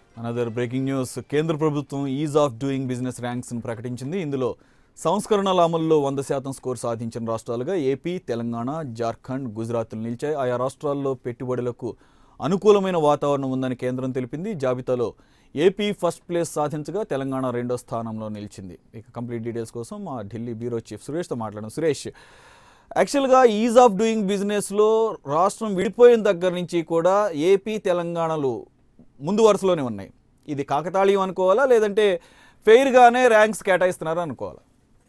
Another breaking news కేంద్ర ప్రభుత్వం ease of doing business ర్యాంక్స్ను ప్రకటించింది ఇందులో సంస్కరణల అమల్లో వంద శాతం స్కోర్ సాధించిన రాష్ట్రాలుగా ఏపీ తెలంగాణ జార్ఖండ్ గుజరాత్లు నిలిచాయి ఆయా రాష్ట్రాల్లో పెట్టుబడులకు అనుకూలమైన వాతావరణం ఉందని కేంద్రం తెలిపింది జాబితాలో ఏపీ ఫస్ట్ ప్లేస్ సాధించగా తెలంగాణ రెండో స్థానంలో నిలిచింది ఇక కంప్లీట్ డీటెయిల్స్ కోసం మా ఢిల్లీ బ్యూరో చీఫ్ సురేష్తో మాట్లాడాం సురేష్ యాక్చువల్గా ఈజ్ ఆఫ్ డూయింగ్ బిజినెస్లో రాష్ట్రం విడిపోయిన దగ్గర నుంచి కూడా ఏపీ తెలంగాణలు ముందు వరుసలోనే ఉన్నాయి ఇది కాకతాళీయం అనుకోవాలా లేదంటే ఫెయిర్గానే ర్యాంక్స్ కేటాయిస్తున్నారా అనుకోవాలా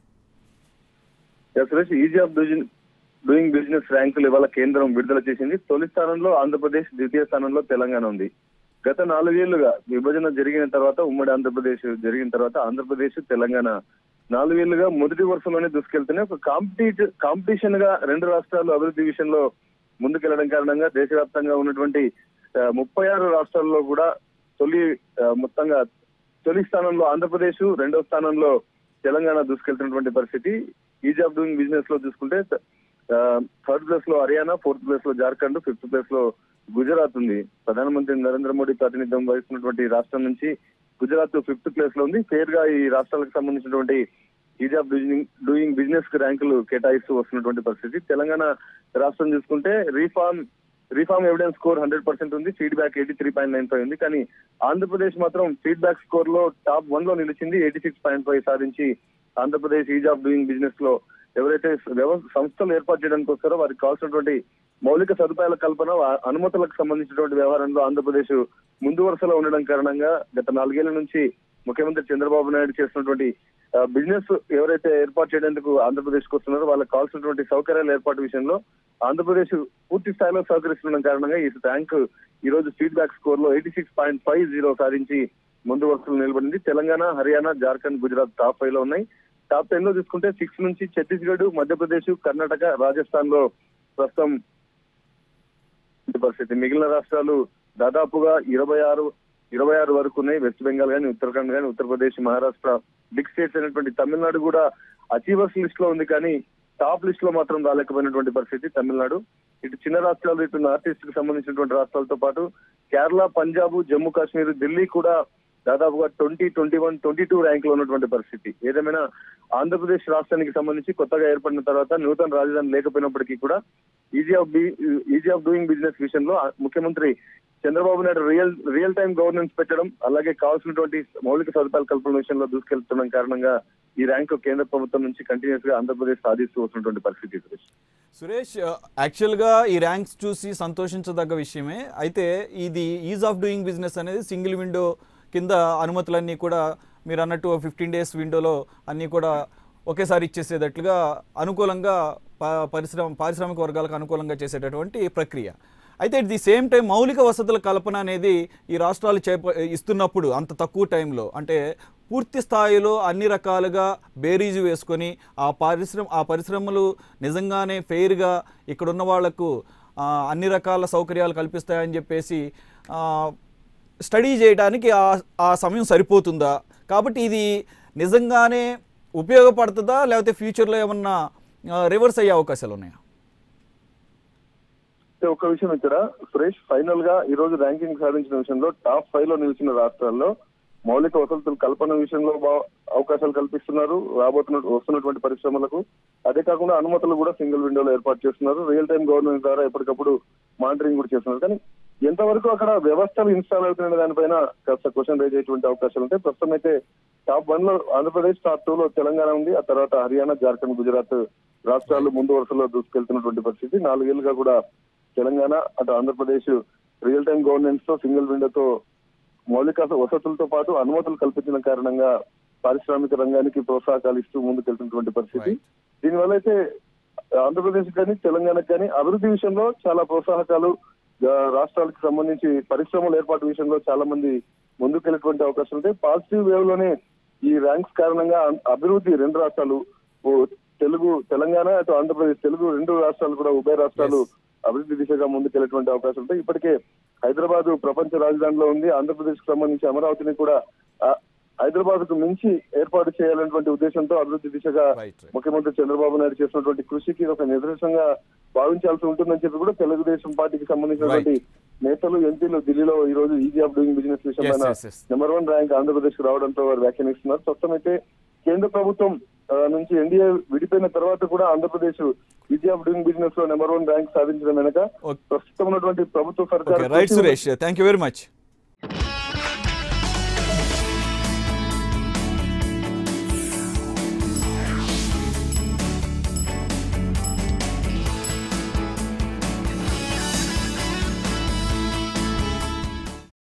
yes Suresh easy of doing doing business ర్యాంకులు ఇవాళ కేంద్రం విడుదల చేసింది తొలి స్థానంలో ఆంధ్రప్రదేశ్ ద్వితీయ స్థానంలో తెలంగాణ ఉంది గత నాలుగేళ్లుగా విభజన జరిగిన తర్వాత ఉమ్మడి ఆంధ్రప్రదేశ్ జరిగిన తర్వాత ఆంధ్రప్రదేశ్ తెలంగాణ నాలుగేళ్లుగా మొదటి వరుసలోనే దూసుకెళ్తూనే ఒక కాంపిటీ కాంపిటీషన్ గా రెండు రాష్ట్రాలు అభివృద్ధి విషయంలో ముందుకెళ్లడం కారణంగా దేశవ్యాప్తంగా ఉన్నటువంటి ఆ, ముప్పై ఆరు రాష్ట్రాల్లో కూడా తొలి ఆ, మొత్తంగా తొలి స్థానంలో ఆంధ్రప్రదేశ్ రెండో స్థానంలో తెలంగాణ దూసుకెళ్తున్నటువంటి పరిస్థితి ఈజ్ ఆఫ్ డూయింగ్ బిజినెస్ లో చూసుకుంటే థర్డ్ ప్లేస్ లో హర్యానా ఫోర్త్ ప్లేస్ లో జార్ఖండ్ ఫిఫ్త్ ప్లేస్ లో గుజరాత్ ఉంది ప్రధానమంత్రి నరేంద్ర మోడీ ప్రాతినిధ్యం వహిస్తున్నటువంటి రాష్ట్రం నుంచి గుజరాత్ ఫిఫ్త్ ప్లేస్ లో ఉంది ఫేర్ గా ఈ రాష్ట్రాలకు సంబంధించినటువంటి ease of doing doing business కి ర్యాంకులు కేటాయిస్తూ వస్తున్నటువంటి పరిస్థితి తెలంగాణ రాష్ట్రం చూసుకుంటే reform reform evidence score hundred percent ఉంది feedback eighty three point nine five ఉంది కానీ ఆంధ్రప్రదేశ్ మాత్రం ఫీడ్బ్యాక్ స్కోర్ లో టాప్ వన్ లో నిలిచింది ఎయిటీ సిక్స్ పాయింట్ ఫైవ్ సాధించి Andhra Pradesh ease of doing business లో ఎవరైతే వ్యవ- సంస్థలు ఏర్పాటు చేయడానికి వస్తారో వారికి కావాల్సినటువంటి మౌలిక సదుపాయాల కల్పన ఆ అనుమతులకు సంబంధించినటువంటి వ్యవహారంలో ఆంధ్రప్రదేశ్ ముందు వరుసలో ఉండడం కారణంగా గత నాలుగేళ్ల నుంచి ముఖ్యమంత్రి చంద్రబాబు నాయుడు చేస్తున్నటువంటి బిజినెస్ ఎవరైతే ఏర్పాటు చేయడానికి ఆంధ్రప్రదేశ్ కు వస్తున్నారో వాళ్ళకి కావాల్సినటువంటి సౌకర్యాల ఏర్పాటు విషయంలో ఆంధ్రప్రదేశ్ పూర్తి స్థాయిలో సహకరిస్తుండడం కారణంగా ఈ ర్యాంక్ ఈ రోజు ఫీడ్బ్యాక్ స్కోర్ లో eighty six point five zero సాధించి ముందు వరుసలో నిలబడింది తెలంగాణ హర్యానా జార్ఖండ్ గుజరాత్ టాప్ ఫైవ్ లో ఉన్నాయి టాప్ టెన్ లో చూసుకుంటే సిక్స్ నుంచి ఛత్తీస్గఢ్ మధ్యప్రదేశ్ కర్ణాటక రాజస్థాన్ లో ప్రస్తుతం ఈ పరిస్థితి మిగిలిన రాష్ట్రాలు దాదాపుగా ఇరవై ఆరు ఇరవై ఆరు వరకు ఉన్నాయి వెస్ట్ బెంగాల్ కానీ ఉత్తరాఖండ్ కానీ ఉత్తరప్రదేశ్ మహారాష్ట్ర బిగ్ స్టేట్స్ అయినటువంటి తమిళనాడు కూడా అచీవర్స్ లిస్ట్ లో ఉంది కానీ టాప్ లిస్ట్ లో మాత్రం రాలేకపోయినటువంటి పరిస్థితి తమిళనాడు ఇటు చిన్న రాష్ట్రాలు ఇటు నార్త్ ఈస్ట్ కి సంబంధించినటువంటి రాష్ట్రాలతో పాటు కేరళ పంజాబ్ జమ్మూ కాశ్మీర్ ఢిల్లీ కూడా దాదాపుగా twenty twenty one twenty two rank లో ఉన్నటువంటి పరిస్థితి ఏదేమైనా ఆంధ్రప్రదేశ్ రాష్ట్రానికి సంబంధించి కొత్తగా ఏర్పడిన తర్వాత నూతన రాజధాని లేకపోయినప్పటికీ కూడా easy of easy of doing business విషయంలో ఆ ముఖ్యమంత్రి Chandrababu Naidu real real time governance పెట్టడం అలాగే కావాల్సినటువంటి మౌలిక సదుపాయాల కల్పన విషయంలో దూసుకెళ్తున్న కారణంగా ఈ ర్యాంకు కేంద్ర ప్రభుత్వం నుంచి కంటిన్యూస్ గా ఆంధ్రప్రదేశ్ సాధిస్తూ వస్తున్నటువంటి పరిస్థితి సురేష్. సురేష్ యాక్చువల్గా ఈ ర్యాంక్స్ చూసి సంతోషించదగ్గ విషయమే అయితే ఇది ఈజ్ ఆఫ్ డూయింగ్ బిజినెస్ అనేది సింగిల్ విండో కింద అనుమతులన్నీ కూడా మీరు అన్నట్టు ఫిఫ్టీన్ డేస్ విండోలో అన్నీ కూడా ఒకేసారి ఇచ్చేసేటట్లుగా అనుకూలంగా ప- పరిశ్రమ పారిశ్రామిక వర్గాలకు అనుకూలంగా చేసేటటువంటి ప్రక్రియ అయితే ది సేమ్ టైం మౌలిక వసతుల కల్పన అనేది ఈ రాష్ట్రాలు చేప ఇస్తున్నప్పుడు అంత తక్కువ టైంలో అంటే పూర్తి స్థాయిలో అన్ని రకాలుగా బేరీజు వేసుకొని ఆ పరిశ్రమ ఆ పరిశ్రమలు నిజంగానే ఫెయిర్గా ఇక్కడ ఉన్న వాళ్లకు ఆ, అన్ని రకాల సౌకర్యాలు కల్పిస్తాయని చెప్పేసి ఆ, స్టడీ చేయడానికి ఆ ఆ సమయం సరిపోతుందా కాబట్టి ఇది నిజంగానే ఉపయోగపడుతుందా లేకపోతే ఫ్యూచర్లో ఏమన్నా రివర్స్ అయ్యే అవకాశాలు ఉన్నాయా అయితే ఒక విషయం ఇక్కడ సురేష్ ఫైనల్ గా ఈ రోజు ర్యాంకింగ్ సాధించిన విషయంలో టాప్ ఫైవ్ లో నిలిచిన రాష్ట్రాల్లో మౌలిక వసతుల కల్పన విషయంలో బా- అవకాశాలు కల్పిస్తున్నారు రాబోతున్న వస్తున్నటువంటి పరిశ్రమలకు అదే కాకుండా అనుమతులు కూడా సింగిల్ విండోలో ఏర్పాటు చేస్తున్నారు రియల్ టైం గవర్నమెంట్ ద్వారా ఎప్పటికప్పుడు మానిటరింగ్ కూడా చేస్తున్నారు కానీ ఎంతవరకు అక్కడ వ్యవస్థలు ఇన్స్టాల్ అవుతున్న దానిపైన కాస్త క్వశ్చన్ రేజ్ అయ్యేటువంటి అవకాశాలు ఉంటాయి ప్రస్తుతం అయితే టాప్ వన్ లో ఆంధ్రప్రదేశ్ టాప్ టూ లో తెలంగాణ ఉంది ఆ తర్వాత హర్యానా జార్ఖండ్ గుజరాత్ రాష్ట్రాలు ముందు వరుసలో దూసుకెళ్తున్నటువంటి పరిస్థితి నాలుగేళ్లుగా కూడా తెలంగాణ అటు ఆంధ్రప్రదేశ్ రియల్ టైం గవర్నెన్స్ తో సింగిల్ విండోతో మౌలిక వసతులతో పాటు అనుమతులు కల్పించిన కారణంగా పారిశ్రామిక రంగానికి ప్రోత్సాహకాలు ఇస్తూ ముందుకెళ్తున్నటువంటి పరిస్థితి Right. దీనివల్ల అయితే ఆంధ్రప్రదేశ్ కానీ తెలంగాణకు కానీ అభివృద్ధి విషయంలో చాలా ప్రోత్సాహకాలు ఆ, రాష్ట్రాలకు సంబంధించి పరిశ్రమల ఏర్పాటు విషయంలో చాలా మంది ముందుకెళ్ళేటువంటి అవకాశం ఉంటాయి పాజిటివ్ వేవ్ లోనే ఈ ర్యాంక్స్ కారణంగా అ- అభివృద్ధి రెండు రాష్ట్రాలు ఓ తెలుగు తెలంగాణ అటు ఆంధ్రప్రదేశ్ తెలుగు రెండు రాష్ట్రాలు కూడా ఉభయ రాష్ట్రాలు Yes. అభివృద్ధి దిశగా ముందుకెళ్ళేటువంటి అవకాశం ఉంటాయి ఇప్పటికే హైదరాబాద్ ప్రపంచ రాజధానిలో ఉంది ఆంధ్రప్రదేశ్ కు సంబంధించి అమరావతిని కూడా ఆ, హైదరాబాద్ కు మించి ఏర్పాటు చేయాలనేటువంటి ఉద్దేశంతో అభివృద్ధి దిశగా రైట్ రైట్ ముఖ్యమంత్రి చంద్రబాబు నాయుడు చేసినటువంటి కృషికి ఇది ఒక నిదర్శనంగా భావించాల్సి ఉంటుందని చెప్పి కూడా తెలుగుదేశం పార్టీకి సంబంధించినటువంటి నేతలు ఎంపీలు ఢిల్లీలో ఈ రోజు ఈజీ ఆఫ్ డూయింగ్ బిజినెస్ విషయమైన yes, yes. Number one rank Andhra Pradesh కు రావడంతో వారు వ్యాఖ్యానిస్తున్నారు ప్రస్తుతం అయితే కేంద్ర ప్రభుత్వం ఆ, నుంచి ఎన్డీఏ విడిపోయిన తర్వాత కూడా Andhra Pradesh easy of doing business లో నెంబర్ వన్ ర్యాంక్ సాధించడం వెనక Okay. ప్రస్తుతం ఉన్నటువంటి ప్రభుత్వ ఓకే సర్కార్ right Suresh thank you very much